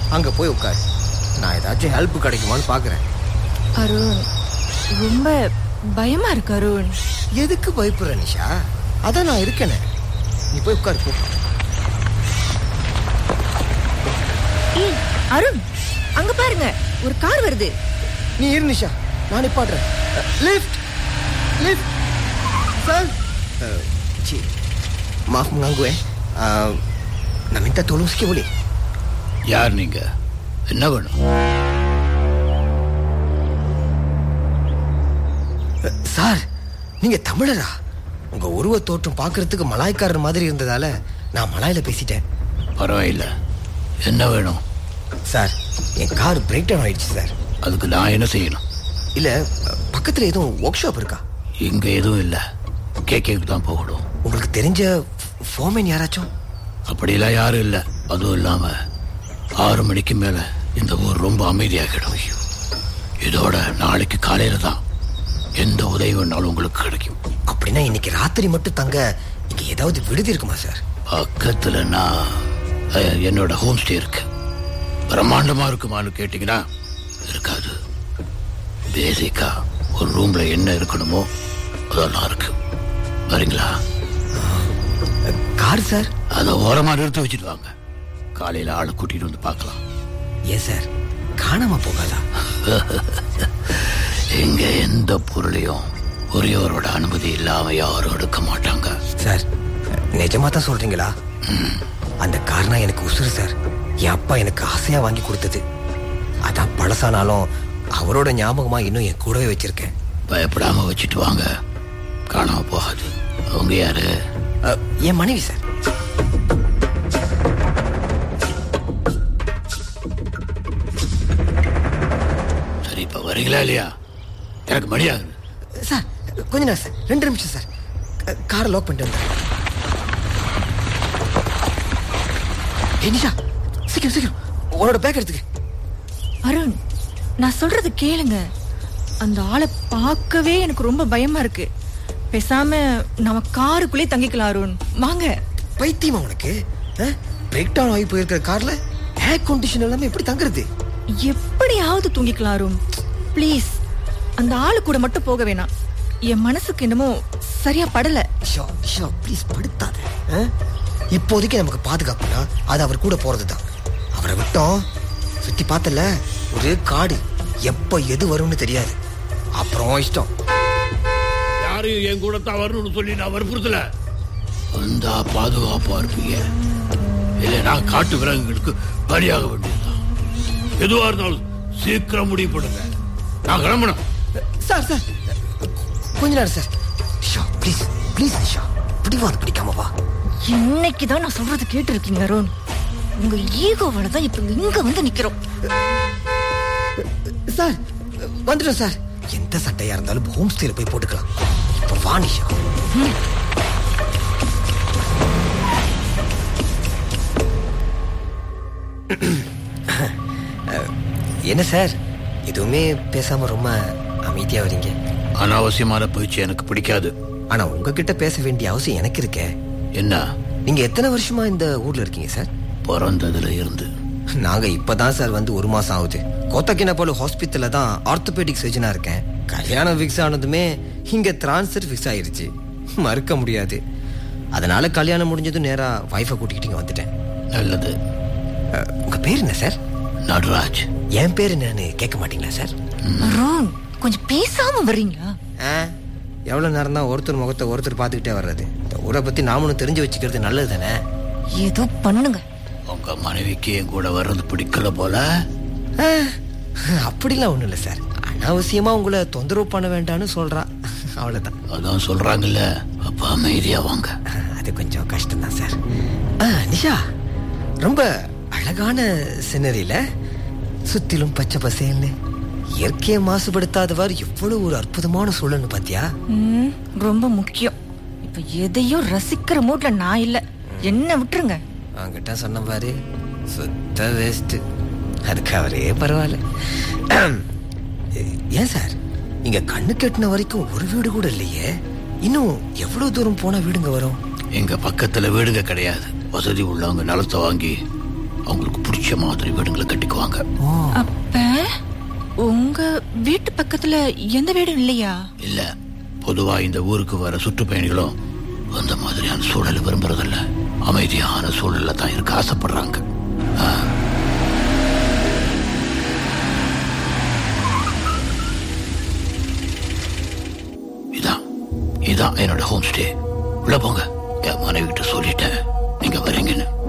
அங்க போய் உட்காரு நான் ஏதாச்சும் ஹெல்ப் கிடைக்குமான்னு பாக்குறேன் அருண் ரொம்ப பயமா இருக்கு அருண் எதுக்கு பயப்படுற நிஷா அதான் நான் இருக்கேனே நீ போய் உட்காரு போ ஏய் அருண் அங்க பாருங்க ஒரு கார் வருது நீ இரு நிஷா நான் நிப்பாடுறேன் லிஃப்ட் லிஃப்ட் सर जी माफ मांगुए நான் மின்தா தோலும் उसके बोले யார் நீங்க என்ன வேணும் சார் நீங்க தமிழரா உங்க உருவ தோற்றம் பார்க்கிறதுக்கு மலாய்க்காரர் மாதிரி இருந்ததால நான் மலாயில பேசிட்டேன் பரவாயில்ல என்ன வேணும் சார் என் கார் பிரேக் டவுன் ஆயிடுச்சு சார் அதுக்கு நான் என்ன செய்யணும் இல்ல பக்கத்துல எதுவும் ஒர்க் ஷாப் இருக்கா இங்க எதுவும் இல்ல கேக்கேக்கு தான் போகணும் உங்களுக்கு தெரிஞ்ச ஃபோமேன் யாராச்சும் அப்படியெல்லாம் யாரும் இல்ல அதுவும் இல்லாம ஆறு மணிக்கு மேல இந்த ஊர் ரொம்ப அமைதியாகிடும் இதோட நாளைக்கு காலையில தான் எந்த உதவி வேணாலும் உங்களுக்கு கிடைக்கும் அப்படின்னா இன்னைக்கு ராத்திரி மட்டும் தங்க இங்க ஏதாவது விடுதி இருக்குமா சார் பக்கத்துல நான் அஹ், என்னோட ஹோம் ஸ்டே இருக்கு பிரம்மாண்டமா இருக்குமான்னு கேட்டீங்கன்னா இருக்காது பேசிக்கா ஒரு ரூம்ல என்ன இருக்கணுமோ அதெல்லாம் இருக்கு வரீங்களா கார் சார் அதை ஓரமா நிறுத்தி வச்சுட்டு வாங்க காலையில ஆளை கூட்டிட்டு வந்து பார்க்கலாம் ஏன் சார் காணாம போகாதா இங்க எந்த பொருளையும் ஒரேவரோட அனுமதி இல்லாம யாரும் எடுக்க மாட்டாங்க சார் நிஜமா தான் சொல்றீங்களா அந்த கார்னா எனக்கு உசுறு சார் என் அப்பா எனக்கு ஆசையா வாங்கி கொடுத்தது அதான் பழசானாலும் அவரோட ஞாபகமா இன்னும் என் கூடவே வச்சிருக்கேன் பயப்படாம வச்சுட்டு வாங்க காணாம போகாது அவங்க யாரு அ, என் மனைவி சார் சரி இப்ப வரீங்களா இல்லையா எனக்கு மணியாகுது சார் கொஞ்ச நேரம் சார் ரெண்டு நிமிஷம் சார் காரை லாக் பண்ணிட்டு வந்தேன் ஏய், நிஷா சீக்கிரம் சீக்கிரம் உன்னோட பேக் எடுத்துக்க அருண் நான் சொல்றது கேளுங்க அந்த ஆளை பார்க்கவே எனக்கு ரொம்ப பயமா இருக்கு பேசாம நம்ம காருக்குள்ளே தங்கிக்கலாம் அருண் வாங்க பைத்தியமா உனக்கு பிரேக் டவுன் ஆகி போயிருக்கிற கார்ல ஏர் கண்டிஷன் எல்லாமே எப்படி தங்குறது எப்படியாவது தூங்கிக்கலாம் அருண் ப்ளீஸ் அந்த ஆளு கூட மட்டும் போக வேணாம் என் மனசுக்கு என்னமோ சரியா படல ஷோ ஷோ ப்ளீஸ் படுத்தாத ஆ? இப்போதைக்கு நமக்கு பாதுகாப்புனா அது அவர் கூட போறதுதான் அவரை விட்டோம் சுத்தி பார்த்தல ஒரே காடு எப்ப எது வரும்னு தெரியாது அப்புறம் இஷ்டம் யாரையும் என் கூட தான் வரணும்னு சொல்லி நான் வற்புறுத்தல வந்தா பாதுகாப்பா இருப்பீங்க இல்ல நான் காட்டு விலங்குகளுக்கு பலியாக வேண்டியதுதான் எதுவா இருந்தாலும் சீக்கிரம் முடிவு பண்ணுங்க நான் கிளம்பணும் சார் சார் கொஞ்ச நேரம் sir so please please so பிடிவாது பிடிக்காம வா இன்னைக்கு தான் நான் சொல்றது கேட்டு இருக்கீங்க அருண் உங்க ஈகோவால தான் இப்ப இங்க வந்து நிக்கிறோம் சார் வந்துட்டோம் சார் எந்த சட்டையா இருந்தாலும் ஹோம் ஸ்டேல போய் போட்டுக்கலாம் இப்போ வா நிஷா அஹ், என்ன சார் எதுவுமே பேசாம ரொம்ப அமைதியா வரீங்க அனாவசியமான பேச்சு எனக்கு பிடிக்காது ஆனா உங்ககிட்ட பேச வேண்டிய அவசியம் எனக்கு இருக்கே என்ன நீங்க எத்தனை வருஷமா இந்த ஊர்ல இருக்கீங்க சார் பிறந்ததுல இருந்து நாங்க இப்பதான் சார் வந்து ஒரு மாசம் ஆகுது கோத்தக்கினப்பாலு ஹாஸ்பிட்டல்ல தான் ஆர்த்தோபெடிக் சர்ஜனா இருக்கேன் கல்யாணம் ஃபிக்ஸ் ஆனதுமே இங்க டிரான்ஸ்ஃபர் ஃபிக்ஸ் ஆயிருச்சு மறுக்க முடியாது அதனால கல்யாணம் முடிஞ்சதும் நேரா வைஃபை கூட்டிக்கிட்டு இங்க வந்துட்டேன் நல்லது அஹ், உங்க பேர் என்ன சார் நடராஜ் என் பேர் என்னன்னு கேட்க மாட்டீங்களா சார் அருண் கொஞ்சம் பேசாம வர்றீங்களா ஆ எவ்வளவு நேரம் தான் ஒருத்தர் முகத்தை ஒருத்தர் பார்த்துக்கிட்டே வர்றது இந்த ஊரை பத்தி நாமளும் தெரிஞ்சு வச்சுக்கிறது நல்லது தானே ஏதோ பண்ணுங்க உங்க மனைவிக்கு என் கூட வர்றது பிடிக்கல போல ஆ, அப்படிலாம் ஒண்ணும் இல்லை சார் அனாவசியமா உங்களை தொந்தரவு பண்ண வேண்டாம்னு சொல்றா அவ்வளவுதான் அதான் சொல்றாங்கல்ல அப்ப அமைதியா வாங்க அது கொஞ்சம் கஷ்டம்தான் சார் ஆ, நிஷா ரொம்ப அழகான சினரியில சுத்திலும் பச்சை பசேல்னு இயற்கையை மாசுபடுத்தாதவாறு எவ்வளவு ஒரு அற்புதமான சூழல்னு பாத்தியா ம், ரொம்ப முக்கியம் இப்ப எதையும் ரசிக்கிற மூட்ல நான் இல்ல என்ன விட்டுருங்க அவங்கிட்ட சொன்ன பாரு சுத்த வேஸ்ட் அதுக்கு அவரே பரவாயில்ல ஏன் சார் இங்க கண்ணு கெட்டின வரைக்கும் ஒரு வீடு கூட இல்லையே இன்னும் எவ்வளவு தூரம் போனா வீடுங்க வரும் எங்க பக்கத்துல வீடுங்க கிடையாது வசதி உள்ளவங்க நிலத்தை வாங்கி அவங்களுக்கு பிடிச்ச மாதிரி வீடுங்களை கட்டிக்குவாங்க அப்ப உங்க வீட்டு பக்கத்துல எந்த வீடும் இல்லையா இல்ல பொதுவா இந்த ஊருக்கு வர சுற்றுப்பயணிகளும் அந்த மாதிரியான சூழலை விரும்புறதில்ல அமைதியான சூழல்ல தான் இருக்க ஆசைப்படுறாங்க ஆ. இதான் இதான் என்னோட ஹோம் ஸ்டே உள்ள போங்க என் மனைவி கிட்ட சொல்லிட்டேன் நீங்க வரீங்கன்னு